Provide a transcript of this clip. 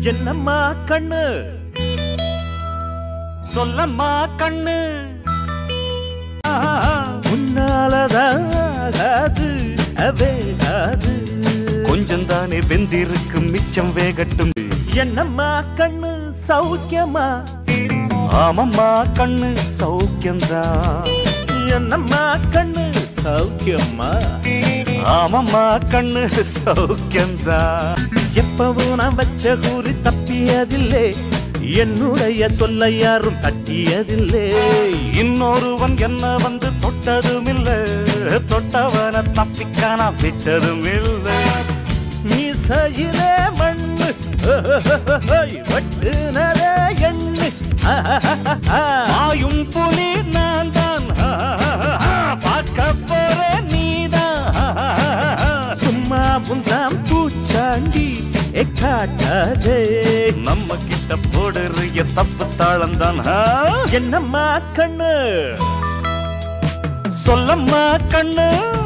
என்னம்மா கண்ணு சொல்லம்மா கண்ணு உன்னாலதான் ஆகாது அவேகாது கொஞ்சம் தானே வெந்திருக்கு மிச்சம் வேகட்டும் என்னம்மா கண்ணு சௌக்கியமா ஆமம்மா கண்ணு சௌக்கியம்தான் என்னம்மா கண்ணு சௌக்கியமா ஆமம்மா கண்ணு சௌக்கியம்தான் எப்பவும் நான் வச்ச கூறி தப்பியதில்லை என்னுடைய சொல்ல யாரும் தட்டியதில்லை இன்னொருவன் என்ன வந்து தொட்டதும் இல்ல தொட்டவன தப்பிக்கான விட்டதும் இல்லை மீசையிலே மண்ணு வட்டுனதே எண்ணு ஆயும் புலி நான் தான் பார்க்க போறேன் நீதான் சும்மா புந்தாம் பூச்சாண்டி எக்காட்டாதே நம்ம கிட்ட போடுறிய தப்பு தாளம் தான் என்னம்மா கண்ணு சொல்லம்மா கண்ணு